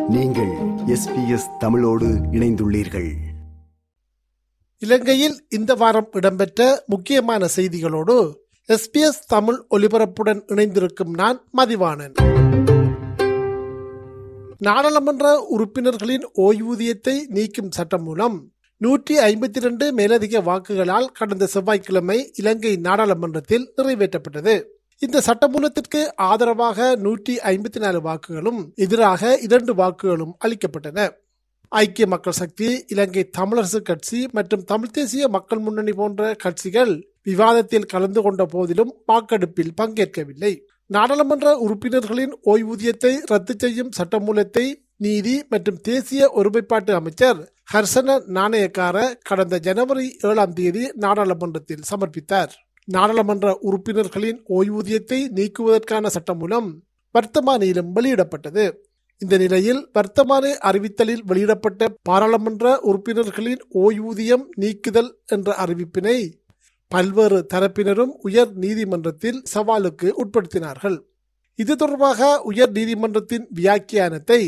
நீங்கள் எஸ்பிஎஸ் தமிழோடு இணைந்துள்ளீர்கள் இலங்கையில் இந்த வாரம் இடம்பெற்ற முக்கியமான செய்திகளோடு எஸ்பிஎஸ் தமிழ் ஒலிபரப்புடன் இணைந்திருக்கும் நான் மதிவாணன் நாடாளுமன்ற உறுப்பினர்களின் ஓய்வூதியத்தை நீக்கும் சட்டம் மூலம் நூற்றி ஐம்பத்தி இரண்டு மேலதிக வாக்குகளால் கடந்த செவ்வாய்க்கிழமை இலங்கை நாடாளுமன்றத்தில் நிறைவேற்றப்பட்டது இந்த சட்டமூலத்திற்கு ஆதரவாக நூற்றி ஐம்பத்தி நாலு வாக்குகளும் எதிராக இரண்டு வாக்குகளும் அளிக்கப்பட்டன ஐக்கிய மக்கள் சக்தி இலங்கை தமிழரசு கட்சி மற்றும் தமிழ் தேசிய மக்கள் முன்னணி போன்ற கட்சிகள் விவாதத்தில் கலந்து கொண்ட போதிலும் வாக்கெடுப்பில் பங்கேற்கவில்லை நாடாளுமன்ற உறுப்பினர்களின் ஓய்வூதியத்தை ரத்து செய்யும் சட்டமூலத்தை நீதி மற்றும் தேசிய ஒருமைப்பாட்டு அமைச்சர் ஹர்சன நாணயக்கார கடந்த ஜனவரி ஏழாம் தேதி நாடாளுமன்றத்தில் சமர்ப்பித்தார் நாடாளுமன்ற உறுப்பினர்களின் ஓய்வூதியத்தை நீக்குவதற்கான சட்டம் மூலம் வர்த்தமானியிலும் வெளியிடப்பட்டது இந்த நிலையில் வர்த்தமானி அறிவித்தலில் வெளியிடப்பட்ட பாராளுமன்ற உறுப்பினர்களின் ஓய்வூதியம் நீக்குதல் என்ற அறிவிப்பினை பல்வேறு தரப்பினரும் உயர் நீதிமன்றத்தில் சவாலுக்கு உட்படுத்தினார்கள் இது தொடர்பாக உயர் நீதிமன்றத்தின் வியாக்கியானத்தை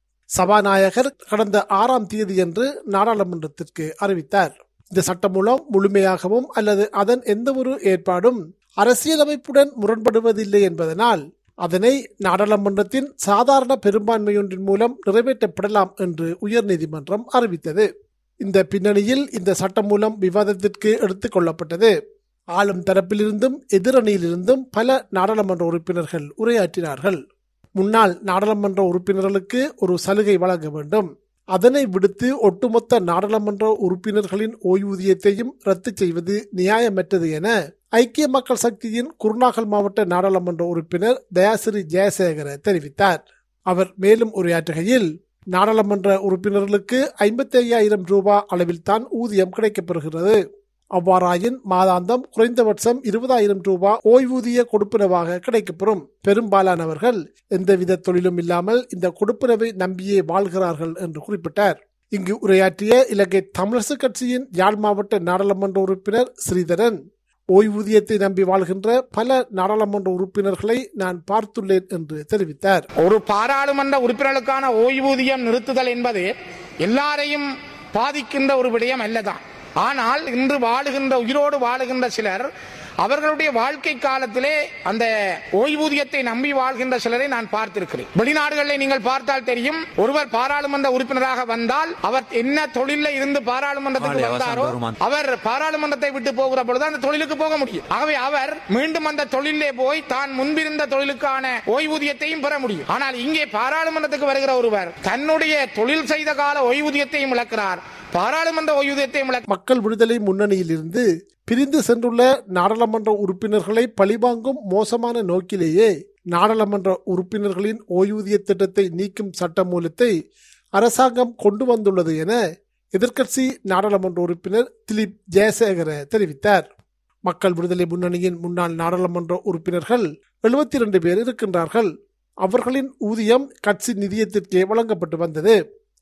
சபாநாயகர் கடந்த ஆறாம் தேதியன்று நாடாளுமன்றத்திற்கு அறிவித்தார் இந்த சட்டம் மூலம் முழுமையாகவும் அல்லது அதன் எந்த ஒரு ஏற்பாடும் அரசியலமைப்புடன் முரண்படுவதில்லை என்பதனால் அதனை நாடாளுமன்றத்தின் சாதாரண பெரும்பான்மையொன்றின் மூலம் நிறைவேற்றப்படலாம் என்று உயர்நீதிமன்றம் அறிவித்தது இந்த பின்னணியில் இந்த சட்டம் மூலம் விவாதத்திற்கு எடுத்துக் கொள்ளப்பட்டது ஆளும் தரப்பிலிருந்தும் எதிரணியிலிருந்தும் பல நாடாளுமன்ற உறுப்பினர்கள் உரையாற்றினார்கள் முன்னாள் நாடாளுமன்ற உறுப்பினர்களுக்கு ஒரு சலுகை வழங்க வேண்டும் அதனை விடுத்து ஒட்டுமொத்த நாடாளுமன்ற உறுப்பினர்களின் ஓய்வூதியத்தையும் ரத்து செய்வது நியாயமற்றது என ஐக்கிய மக்கள் சக்தியின் குருநாகல் மாவட்ட நாடாளுமன்ற உறுப்பினர் தயாசிரி ஜெயசேகர தெரிவித்தார் அவர் மேலும் உரையாற்றுகையில் நாடாளுமன்ற உறுப்பினர்களுக்கு ஐம்பத்தி ஐயாயிரம் ரூபாய் அளவில் தான் ஊதியம் கிடைக்கப்பெறுகிறது அவ்வாறாயின் மாதாந்தம் குறைந்தபட்சம் இருபதாயிரம் ரூபாய் ஓய்வூதிய கொடுப்பனவாக கிடைக்கப்பெறும் பெரும்பாலானவர்கள் எந்தவித தொழிலும் இல்லாமல் இந்த கொடுப்பனவை நம்பியே வாழ்கிறார்கள் என்று குறிப்பிட்டார் இங்கு உரையாற்றிய இலங்கை தமிழரசு கட்சியின் யாழ் மாவட்ட நாடாளுமன்ற உறுப்பினர் ஸ்ரீதரன் ஓய்வூதியத்தை நம்பி வாழ்கின்ற பல நாடாளுமன்ற உறுப்பினர்களை நான் பார்த்துள்ளேன் என்று தெரிவித்தார் ஒரு பாராளுமன்ற உறுப்பினர்களுக்கான ஓய்வூதியம் நிறுத்துதல் என்பது எல்லாரையும் பாதிக்கின்ற ஒரு விடயம் அல்லதான் ஆனால் இன்று வாழுகின்ற உயிரோடு வாழுகின்ற சிலர் அவர்களுடைய வாழ்க்கை காலத்திலே அந்த ஓய்வூதியத்தை நம்பி வாழ்கின்ற சிலரை நான் பார்த்திருக்கிறேன் வெளிநாடுகளில் நீங்கள் பார்த்தால் தெரியும் ஒருவர் பாராளுமன்ற உறுப்பினராக வந்தால் அவர் என்ன தொழில இருந்து பாராளுமன்றத்துக்கு வந்தாரோ அவர் பாராளுமன்றத்தை விட்டு போகிற பொழுது அந்த தொழிலுக்கு போக முடியும் ஆகவே அவர் மீண்டும் அந்த தொழிலே போய் தான் முன்பிருந்த தொழிலுக்கான ஓய்வூதியத்தையும் பெற முடியும் ஆனால் இங்கே பாராளுமன்றத்துக்கு வருகிற ஒருவர் தன்னுடைய தொழில் செய்த கால ஓய்வூதியத்தையும் இழக்கிறார் பாராளுமன்ற ஓய்வூதியத்தையும் இழக்கிறார் மக்கள் விடுதலை முன்னணியிலிருந்து பிரிந்து சென்றுள்ள நாடாளுமன்ற உறுப்பினர்களை பழிவாங்கும் மோசமான நோக்கிலேயே நாடாளுமன்ற உறுப்பினர்களின் ஓய்வூதிய திட்டத்தை நீக்கும் சட்ட மூலத்தை அரசாங்கம் கொண்டு வந்துள்ளது என எதிர்க்கட்சி நாடாளுமன்ற உறுப்பினர் திலீப் ஜெயசேகர தெரிவித்தார் மக்கள் விடுதலை முன்னணியின் முன்னாள் நாடாளுமன்ற உறுப்பினர்கள் எழுபத்தி இரண்டு பேர் இருக்கின்றார்கள் அவர்களின் ஊதியம் கட்சி நிதியத்திற்கே வழங்கப்பட்டு வந்தது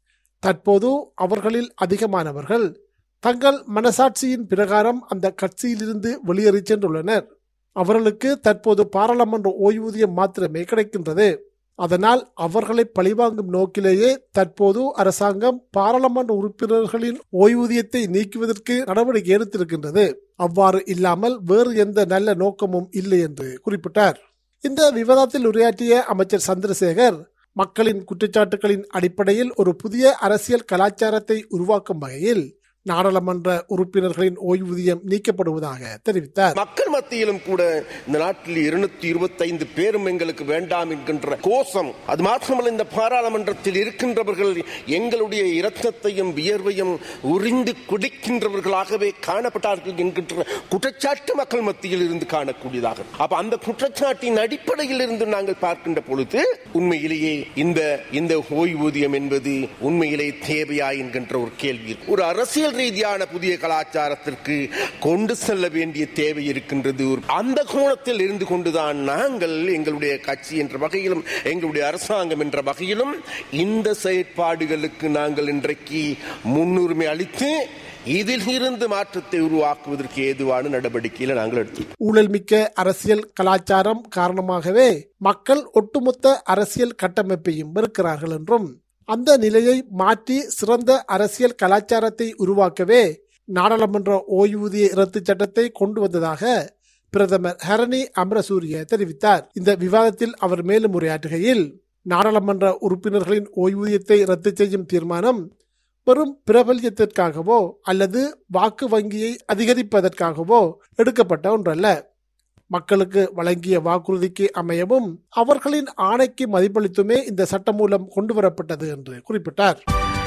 தற்போது அவர்களில் அதிகமானவர்கள் தங்கள் மனசாட்சியின் பிரகாரம் அந்த கட்சியிலிருந்து வெளியேறி சென்றுள்ளனர் அவர்களுக்கு தற்போது பாராளுமன்ற ஓய்வூதியம் மாத்திரமே கிடைக்கின்றது அதனால் அவர்களை பழிவாங்கும் நோக்கிலேயே தற்போது அரசாங்கம் பாராளுமன்ற உறுப்பினர்களின் ஓய்வூதியத்தை நீக்குவதற்கு நடவடிக்கை எடுத்திருக்கின்றது அவ்வாறு இல்லாமல் வேறு எந்த நல்ல நோக்கமும் இல்லை என்று குறிப்பிட்டார் இந்த விவாதத்தில் உரையாற்றிய அமைச்சர் சந்திரசேகர் மக்களின் குற்றச்சாட்டுகளின் அடிப்படையில் ஒரு புதிய அரசியல் கலாச்சாரத்தை உருவாக்கும் வகையில் நாடாளுமன்ற உறுப்பினர்களின் ஓய்வூதியம் நீக்கப்படுவதாக தெரிவித்தார் மக்கள் மத்தியிலும் கூட இந்த நாட்டில் இருநூத்தி இருபத்தி ஐந்து பேரும் எங்களுக்கு வேண்டாம் என்கின்ற கோஷம் அது மாத்திரமல்ல இந்த பாராளுமன்றத்தில் இருக்கின்றவர்கள் எங்களுடைய இரத்தத்தையும் வியர்வையும் உறிந்து குடிக்கின்றவர்களாகவே காணப்பட்டார்கள் என்கின்ற குற்றச்சாட்டு மக்கள் மத்தியில் இருந்து காணக்கூடியதாக அப்ப அந்த குற்றச்சாட்டின் அடிப்படையில் இருந்து நாங்கள் பார்க்கின்ற பொழுது உண்மையிலேயே இந்த இந்த ஓய்வூதியம் என்பது உண்மையிலே தேவையா என்கின்ற ஒரு கேள்வி ஒரு அரசியல் அரசியல் ரீதியான புதிய கலாச்சாரத்திற்கு கொண்டு செல்ல வேண்டிய தேவை இருக்கின்றது அந்த கோணத்தில் இருந்து கொண்டுதான் நாங்கள் எங்களுடைய கட்சி என்ற வகையிலும் எங்களுடைய அரசாங்கம் என்ற வகையிலும் இந்த செயற்பாடுகளுக்கு நாங்கள் இன்றைக்கு முன்னுரிமை அளித்து இதில் இருந்து மாற்றத்தை உருவாக்குவதற்கு ஏதுவான நடவடிக்கையில நாங்கள் எடுத்தோம் ஊழல் மிக்க அரசியல் கலாச்சாரம் காரணமாகவே மக்கள் ஒட்டுமொத்த அரசியல் கட்டமைப்பையும் வெறுக்கிறார்கள் என்றும் அந்த நிலையை மாற்றி சிறந்த அரசியல் கலாச்சாரத்தை உருவாக்கவே நாடாளுமன்ற ஓய்வூதிய ரத்து சட்டத்தை கொண்டு வந்ததாக பிரதமர் ஹரணி அமரசூரிய தெரிவித்தார் இந்த விவாதத்தில் அவர் மேலும் உரையாற்றுகையில் நாடாளுமன்ற உறுப்பினர்களின் ஓய்வூதியத்தை ரத்து செய்யும் தீர்மானம் வெறும் பிரபல்யத்திற்காகவோ அல்லது வாக்கு வங்கியை அதிகரிப்பதற்காகவோ எடுக்கப்பட்ட ஒன்றல்ல மக்களுக்கு வழங்கிய வாக்குறுதிக்கு அமையவும் அவர்களின் ஆணைக்கு மதிப்பளித்துமே இந்த சட்டம் மூலம் கொண்டுவரப்பட்டது என்று குறிப்பிட்டார்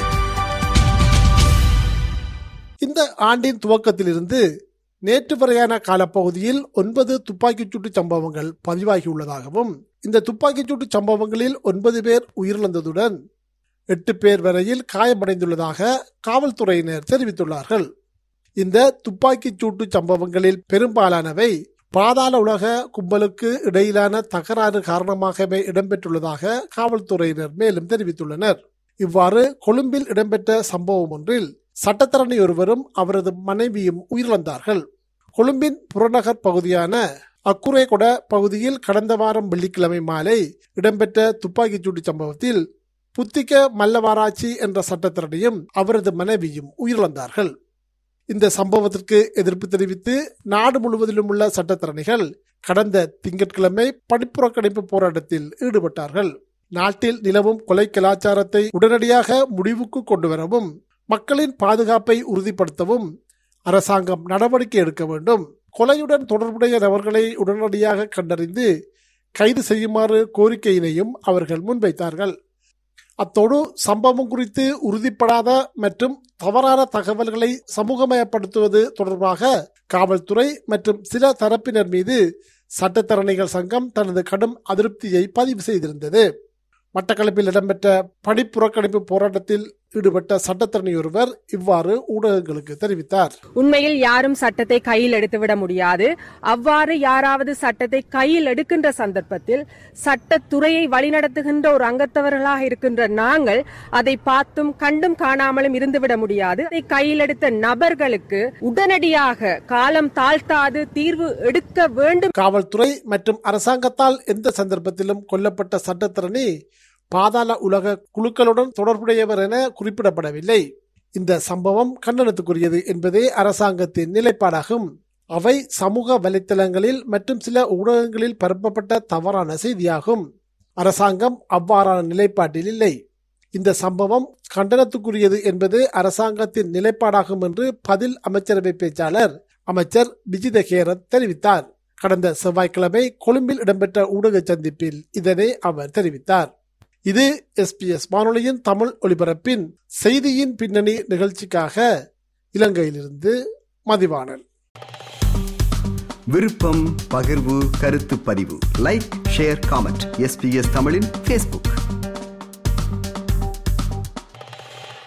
இந்த ஆண்டின் துவக்கத்திலிருந்து நேற்று வரையான காலப்பகுதியில் ஒன்பது துப்பாக்கிச்சூட்டு சம்பவங்கள் பதிவாகியுள்ளதாகவும் இந்த துப்பாக்கிச்சூட்டு சம்பவங்களில் ஒன்பது பேர் உயிரிழந்ததுடன் எட்டு பேர் வரையில் காயமடைந்துள்ளதாக காவல்துறையினர் தெரிவித்துள்ளார்கள் இந்த துப்பாக்கிச் சூட்டு சம்பவங்களில் பெரும்பாலானவை பாதாள உலக கும்பலுக்கு இடையிலான தகராறு காரணமாகவே இடம்பெற்றுள்ளதாக காவல்துறையினர் மேலும் தெரிவித்துள்ளனர் இவ்வாறு கொழும்பில் இடம்பெற்ற சம்பவம் ஒன்றில் சட்டத்தரணி ஒருவரும் அவரது மனைவியும் உயிரிழந்தார்கள் கொழும்பின் புறநகர் பகுதியான அக்குரேகொட பகுதியில் கடந்த வாரம் வெள்ளிக்கிழமை மாலை இடம்பெற்ற துப்பாக்கிச் சூட்டு சம்பவத்தில் புத்திக மல்லவாராய்ச்சி என்ற சட்டத்திரனையும் அவரது மனைவியும் உயிரிழந்தார்கள் இந்த சம்பவத்திற்கு எதிர்ப்பு தெரிவித்து நாடு முழுவதிலும் உள்ள சட்டத்திறனிகள் கடந்த திங்கட்கிழமை படிப்புறக்கணிப்பு போராட்டத்தில் ஈடுபட்டார்கள் நாட்டில் நிலவும் கொலை கலாச்சாரத்தை உடனடியாக முடிவுக்கு கொண்டு வரவும் மக்களின் பாதுகாப்பை உறுதிப்படுத்தவும் அரசாங்கம் நடவடிக்கை எடுக்க வேண்டும் கொலையுடன் தொடர்புடைய நபர்களை உடனடியாக கண்டறிந்து கைது செய்யுமாறு கோரிக்கையினையும் அவர்கள் முன்வைத்தார்கள் அத்தோடு சம்பவம் குறித்து உறுதிப்படாத மற்றும் தவறான தகவல்களை சமூகமயப்படுத்துவது தொடர்பாக காவல்துறை மற்றும் சில தரப்பினர் மீது சட்டத்தரணிகள் சங்கம் தனது கடும் அதிருப்தியை பதிவு செய்திருந்தது மட்டக்களப்பில் இடம்பெற்ற பணிப்புறக்கணிப்பு போராட்டத்தில் ஈடுபட்ட சட்டத்தரணி ஒருவர் இவ்வாறு ஊடகங்களுக்கு தெரிவித்தார் உண்மையில் யாரும் சட்டத்தை கையில் எடுத்துவிட முடியாது அவ்வாறு யாராவது சட்டத்தை கையில் எடுக்கின்ற சந்தர்ப்பத்தில் சட்டத்துறையை வழிநடத்துகின்ற ஒரு அங்கத்தவர்களாக இருக்கின்ற நாங்கள் அதை பார்த்தும் கண்டும் காணாமலும் இருந்துவிட முடியாது அதை கையில் எடுத்த நபர்களுக்கு உடனடியாக காலம் தாழ்த்தாது தீர்வு எடுக்க வேண்டும் காவல்துறை மற்றும் அரசாங்கத்தால் எந்த சந்தர்ப்பத்திலும் கொல்லப்பட்ட சட்டத்திறனி பாதாள உலக குழுக்களுடன் தொடர்புடையவர் என குறிப்பிடப்படவில்லை இந்த சம்பவம் கண்டனத்துக்குரியது என்பதே அரசாங்கத்தின் நிலைப்பாடாகும் அவை சமூக வலைத்தளங்களில் மற்றும் சில ஊடகங்களில் பரப்பப்பட்ட தவறான செய்தியாகும் அரசாங்கம் அவ்வாறான நிலைப்பாட்டில் இல்லை இந்த சம்பவம் கண்டனத்துக்குரியது என்பது அரசாங்கத்தின் நிலைப்பாடாகும் என்று பதில் அமைச்சரவை பேச்சாளர் அமைச்சர் விஜித கேரத் தெரிவித்தார் கடந்த செவ்வாய்க்கிழமை கொழும்பில் இடம்பெற்ற ஊடக சந்திப்பில் இதனை அவர் தெரிவித்தார் இது எஸ்பிஎஸ் வானொலியின் தமிழ் ஒலிபரப்பின் செய்தியின் பின்னணி நிகழ்ச்சிக்காக இலங்கையிலிருந்து மதிவாணன் விருப்பம் பகிர்வு கருத்து பதிவு லைக் ஷேர் காமெண்ட் எஸ்பிஎஸ் தமிழின் ஃபேஸ்புக்